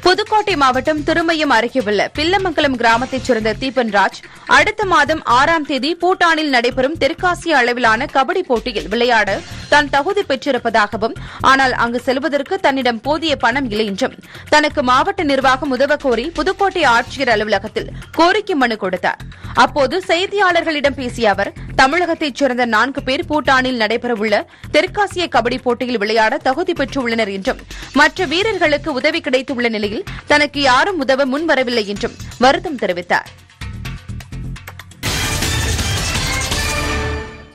புதுக்கோட்டை மாவட்டம் திருமயம் அருகே உள்ள பில்லமங்கலம் கிராமத்தைச் சேர்ந்த தீபன் ராஜ் அடுத்த மாதம் ஆறாம் தேதி பூட்டானில் நடைபெறும் தெற்காசிய அளவிலான கபடி போட்டியில் விளையாட தான் தகுதி பெற்றிருப்பதாகவும் ஆனால் அங்கு செல்வதற்கு தன்னிடம் போதிய பணம் இல்லை என்றும் தனக்கு மாவட்ட நிர்வாகம் உதவ கோரி புதுக்கோட்டை ஆட்சியர் அலுவலகத்தில் கோரிக்கை மனு கொடுத்தார் அப்போது செய்தியாளர்களிடம் பேசிய அவர் தமிழகத்தைச் சேர்ந்த நான்கு பேர் பூட்டானில் நடைபெறவுள்ள தெற்காசிய கபடி போட்டியில் விளையாட தகுதி பெற்றுள்ளனர் என்றும் மற்ற வீரர்களுக்கு உதவி கிடைத்துள்ள நிலையில் தனக்கு யாரும் உதவ முன்வரவில்லை என்றும் வருத்தம் தெரிவித்தார்